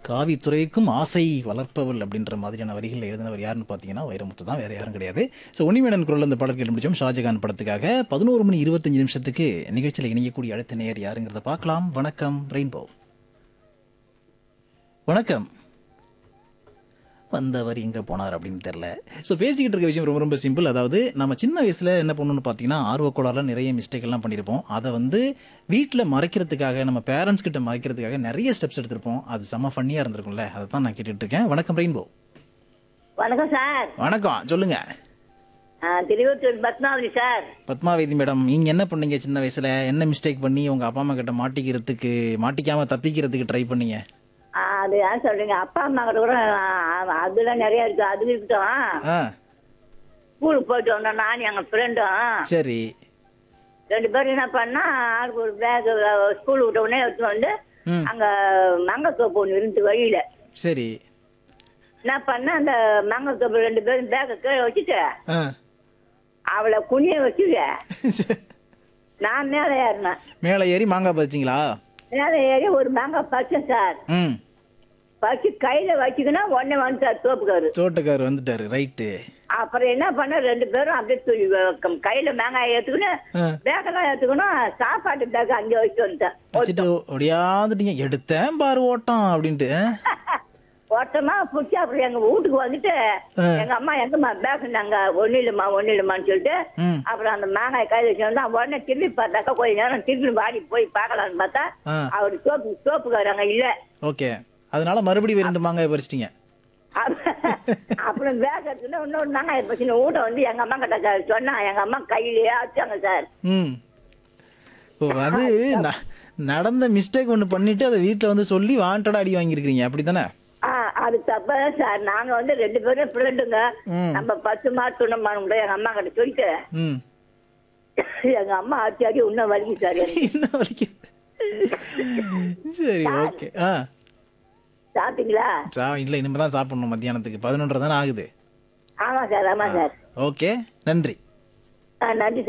காவித்துறைக்கும் ஆசை வளர்ப்பவள் அப்படின்ற மாதிரியான வரிகள் எழுதினவர் யாருன்னு பார்த்தீங்கன்னா வைரமுத்து தான் வேற யாரும் கிடையாது ஸோ உன்னிமேனன் குரல் அந்த பாடல் கேட்டு முடிச்சோம் ஷாஜகான் படத்துக்காக பதினோரு மணி இருபத்தஞ்சு நிமிஷத்துக்கு நிகழ்ச்சியில் இணையக்கூடிய அடுத்த நேயர் யாருங்கிறத பார்க்கலாம் வணக்கம் ரெயின்போ வணக்கம் வந்தவர் எங்கே போனார் அப்படின்னு தெரில ஸோ பேசிக்கிட்டு இருக்க விஷயம் ரொம்ப ரொம்ப சிம்பிள் அதாவது நம்ம சின்ன வயசில் என்ன பண்ணணும்னு பார்த்தீங்கன்னா ஆர்வக்கோளாறுல நிறைய மிஸ்டேக் எல்லாம் பண்ணியிருப்போம் அதை வந்து வீட்டில் மறைக்கிறதுக்காக நம்ம பேரண்ட்ஸ் கிட்ட மறைக்கிறதுக்காக நிறைய ஸ்டெப்ஸ் எடுத்திருப்போம் அது செம்ம ஃபன்னியாக இருந்திருக்கும்ல அதை தான் நான் கேட்டுட்டு இருக்கேன் வணக்கம் ரெயின்போ வணக்கம் சார் வணக்கம் சொல்லுங்க ஆ, திருவத்தூர் பத்மாவதி சார் பத்மாவதி மேடம் நீங்கள் என்ன பண்ணீங்க சின்ன வயசில் என்ன மிஸ்டேக் பண்ணி உங்கள் அப்பா அம்மா கிட்ட மாட்டிக்கிறதுக்கு மாட்டிக்காம தப்பிக்கிறதுக்கு ட்ரை பண்ணீங்க ஆ, அது ஏன் சொல்றீங்க அப்பா அம்மா கிட்ட கூட ஆ, அதெல்லாம் நிறைய இருக்கு அது இருக்கட்டும் ஆ ஸ்கூலுக்கு போயிட்டு வந்தோம் நானும் எங்க ஃப்ரெண்டும் சரி ரெண்டு பேரும் என்ன பண்ணா ஆளுக்கு ஒரு பேக் ஸ்கூல் விட்ட உடனே எடுத்து வந்து ம் அங்க மங்கத்தோப்பு ஒன்று இருந்து வழியில சரி என்ன பண்ண அந்த மங்கத்தோப்பு ரெண்டு பேரும் பேக்கை கீழே வச்சுட்டு ஆ அவளை குனிய வச்சுக்க நான் மேலே ஏறினேன் மேலே ஏறி மாங்காய் பறிச்சிங்களா மேலே ஏறி ஒரு மாங்காய் பறிச்சேன் சார் ம் பறிச்சு கையில வச்சுக்கினா உடனே வந்துட்டார் தோப்புக்காரு தோட்டக்கார் வந்துட்டாரு ரைட்டு அப்புறம் என்ன பண்ண ரெண்டு பேரும் அப்படியே தூக்கி வ- கையில மேங்காய் ஏத்துக்கணும் ஆ. பேக்கெல்லாம் ஏத்துக்கணும் சாப்பாட்டு பேக் அங்கே வச்சு வந்துட்டேன் வச்சுட்டு ஒடியாந்துட்டீங்க எடுத்தேன் பாரு ஓட்டம் அப்படின்ட்டு ஓட்டமா பிடிச்சி அப்புறம் எங்க வீட்டுக்கு வந்துட்டு ஆ. எங்க அம்மா எங்கம்மா பேக் நாங்க ஒண்ணு இல்லம்மா ஒண்ணு இல்லம்மான்னு சொல்லிட்டு ம் அப்புறம் அந்த மாங்காய் கையில வச்சு வந்தா உடனே திரும்பி பார்த்தாக்கா கொஞ்ச நேரம் திரும்பி வாடி போய் பார்க்கலாம்னு பார்த்தா ஆ அவர் சோப்பு சோப்புக்காரங்க இல்ல ஓகே அதனால மறுபடியும் ரெண்டு மாங்காய் பறிச்சிட்டீங்க அப்ப- அப்புறம் பேக் எடுத்துன்னு இன்னொரு மாங்காய் பச்சின வீட்டை வந்து எங்க அம்மா கிட்ட சார் சொன்னா எங்க அம்மா கையிலேயே வச்சாங்க சார் ம் ஓ அது ந- நடந்த மிஸ்டேக் ஒன்று பண்ணிட்டு அதை வீட்டில் வந்து சொல்லி வாண்டடா அடி வாங்கியிருக்கிறீங்க அப்படி தானே ஆ, அது தப்பா சார் நாங்க வந்து ரெண்டு பேரும் ஃப்ரெண்டுங்க ம். நம்ம பத்து மார்க் துணமானு கூட எங்க அம்மா கிட்ட சொல்லிட்டு ம் எங்க அம்மா ஆச்சி ஆடி இன்னும் வலிக்கு சார் எனக்கு. என்ன வலிக்குது சரி ஓகே ஆ சாப்பிட்டீங்களா சா இல்லை இனிமேல் தான் சாப்பிடணும் மத்தியானத்துக்கு பதினொன்றரை தானே ஆகுது ஆமா சார் ஆமா சார் ஓகே நன்றி ஆ நன்றி சார்